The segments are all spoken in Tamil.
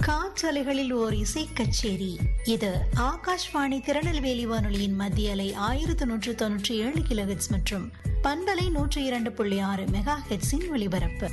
காற்றலைகளில் ஓர் இசை கச்சேரி இது ஆகாஷ்வாணி திருநெல்வேலி வானொலியின் மத்திய அலை ஆயிரத்தி நூற்று தொன்னூற்றி ஏழு கிலோஹெட்ஸ் மற்றும் பண்பலை நூற்றி இரண்டு புள்ளி ஆறு மெகா ஹெட்ஸின் ஒலிபரப்பு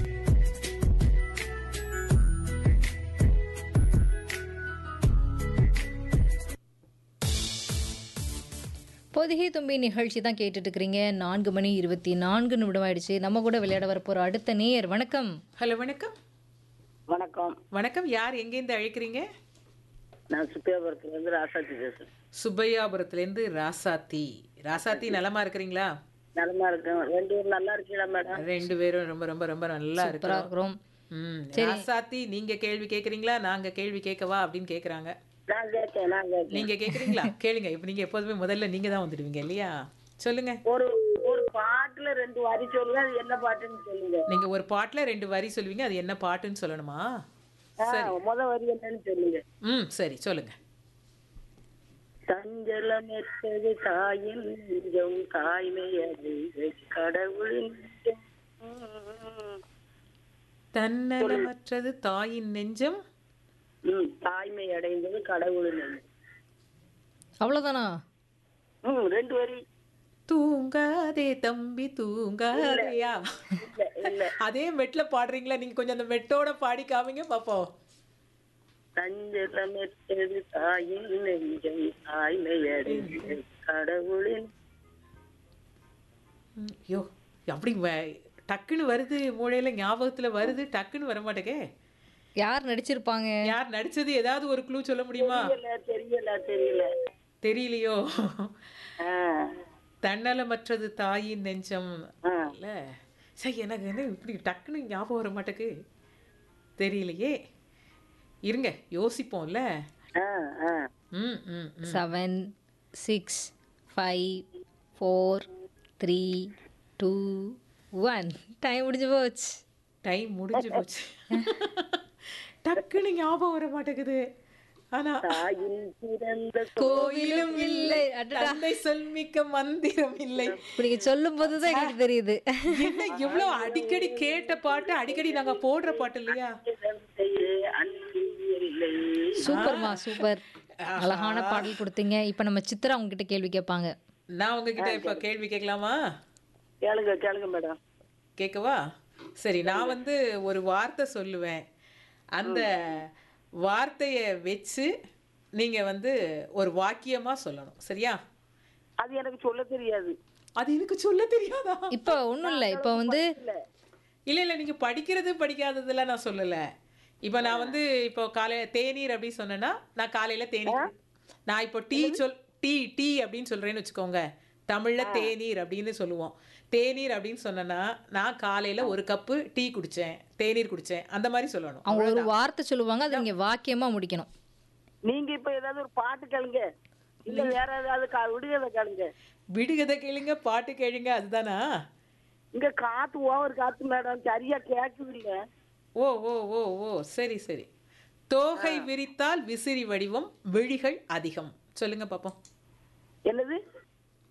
பொதிகை தும்பி நிகழ்ச்சி தான் கேட்டுட்டு இருக்கிறீங்க நான்கு மணி இருபத்தி நான்கு நிமிடம் ஆயிடுச்சு நம்ம கூட விளையாட வரப்போற அடுத்த நேயர் வணக்கம் ஹலோ வணக்கம் வணக்கம் வணக்கம் யார் எங்கேருந்து அழைக்கிறீங்க நான் சுப்பியாபுரத்துல இருந்து ராசாத்தி பேசுறேன் சுப்பையாபுரத்துலேருந்து ராசாத்தி ராசாத்தி நலமா இருக்கிறீங்களா நலமா இருக்கேன் ரெண்டு பேரும் நல்லா இருக்கீங்களா மேடம் ரெண்டு பேரும் ரொம்ப ரொம்ப ரொம்ப நல்லா சூப்பரா இருக்கிறோம் இருக்கிறோம் ம் ராசாத்தி நீங்க கேள்வி கேக்குறீங்களா நாங்க கேள்வி கேட்கவா அப்படின்னு கேக்குறாங்க நான் கேட்கேன் நான் கேட்கேன் நீங்க கேக்குறீங்களா கேளுங்க இப்போ நீங்க எப்போதுமே முதல்ல நீங்க தான் வந்துடுவீங்க இல்லையா சொல்லுங்க ஒரு ஒரு பாட்டுல ரெண்டு வரி சொல்லுங்க அது என்ன பாட்டுன்னு சொல்லுங்க நீங்க ஒரு பாட்டுல ரெண்டு வரி சொல்லுவீங்க அது என்ன பாட்டுன்னு சொல்லணுமா ஆ, முத வரி என்னன்னு சொல்லுங்க ம் சரி சொல்லுங்க சஞ்சலமற்றது தாயின் நெஞ்சம் தாய்மையது கடவுளின் நெஞ்சம். ம், தன்னலமற்றது தாயின் நெஞ்சம் ம், தாய்மை அடைந்தது கடவுளின் நெஞ்சம் அவ்வளவுதானா ம் ரெண்டு வரி தூங்காதே தம்பி தூங்காதேயா இல்ல இல்ல அதே மெட்ல பாடுறீங்களா நீங்க கொஞ்சம் அந்த மெட்டோட பாடி காமிங்க பாப்போம் சஞ்சலமற்றது தாயின் நெஞ்சம் தாய்மையடைந்தது கடவுளின் ம், ஐயோ அப்படி வ- டக்குன்னு வருது மூளையில ஞாபகத்துல வருது டக்குன்னு வர மாட்டேங்க யார் நடிச்சிருப்பாங்க யார் நடிச்சது ஏதாவது ஒரு க்ளூ சொல்ல முடியுமா தெரியல தெரியல தெரியல தெரியலையோ ஆ, தன்னலமற்றது தாயின் நெஞ்சம் ஆ. இல்ல சரி எனக்கு என்ன இப்படி டக்குன்னு ஞாபகம் வர மாட்டேக்கு தெரியலையே இருங்க யோசிப்போம்ல ஆ, ஆ. ம் ம் ம். Seven six five four three two one time முடிஞ்சு போச்சு டைம் முடிஞ்சு போச்சு டக்குன்னு ஞாபகம் வர மாட்டேங்குது ஆனா தாயின் பிறந்த கோயிலும் இல்லை அடடா. தந்தை சொல்மிக்க மந்திரம் இல்லை இப்ப நீங்க சொல்லும் போதுதான் எனக்கு தெரியுது என்ன எவ்வளவு அடிக்கடி கேட்ட பாட்டு அடிக்கடி நாங்க போடுற பாட்டு இல்லையா தந்தையே அன்பு இல்லை சூப்பர்மா சூப்பர் அழகான பாடல் கொடுத்தீங்க இப்ப நம்ம சித்ரா உங்ககிட்ட கேள்வி கேட்பாங்க நான் உங்ககிட்ட இப்ப கேள்வி கேட்கலாமா கேளுங்க கேளுங்க மேடம் கேட்கவா சரி நான் வந்து ஒரு வார்த்தை சொல்லுவேன் அந்த வார்த்தையை வச்சு நீங்க வந்து ஒரு வாக்கியமா சொல்லணும் சரியா அது எனக்கு சொல்ல தெரியாது அது எனக்கு சொல்ல தெரியாதா இப்ப ஒண்ணும் இல்ல இப்ப வந்து இல்ல இல்ல நீங்க படிக்கிறது படிக்காததெல்லாம் நான் சொல்லல இப்போ நான் வந்து இப்போ காலை தேநீர் அப்படின்னு சொன்னேன்னா நான் காலையில தேநீர் நான் இப்போ டீ சொல் டீ டீ அப்படின்னு சொல்றேன்னு வச்சுக்கோங்க தமிழ்ல தேநீர் அப்படின்னு சொல்லுவோம் தேநீர் அப்படின்னு சொன்னேன்னா நான் காலையில ஒரு கப்பு டீ குடிச்சேன் தேநீர் குடிச்சேன் அந்த மாதிரி சொல்லணும் அவங்க ஒரு வார்த்தை சொல்லுவாங்க அதை நீங்க வாக்கியமா முடிக்கணும் நீங்க இப்ப ஏதாவது ஒரு பாட்டு கேளுங்க இல்ல வேற ஏதாவது கா- விடுகதை கேளுங்க விடுகதை கேளுங்க பாட்டு கேளுங்க அதுதானா இங்க காத்து ஓவர் காத்து மேடம் சரியா கேட்குது இல்ல ஓ ஓ ஓ ஓ சரி சரி தோகை விரித்தால் விசிறி வடிவம் விழிகள் அதிகம் சொல்லுங்க பாப்போம் என்னது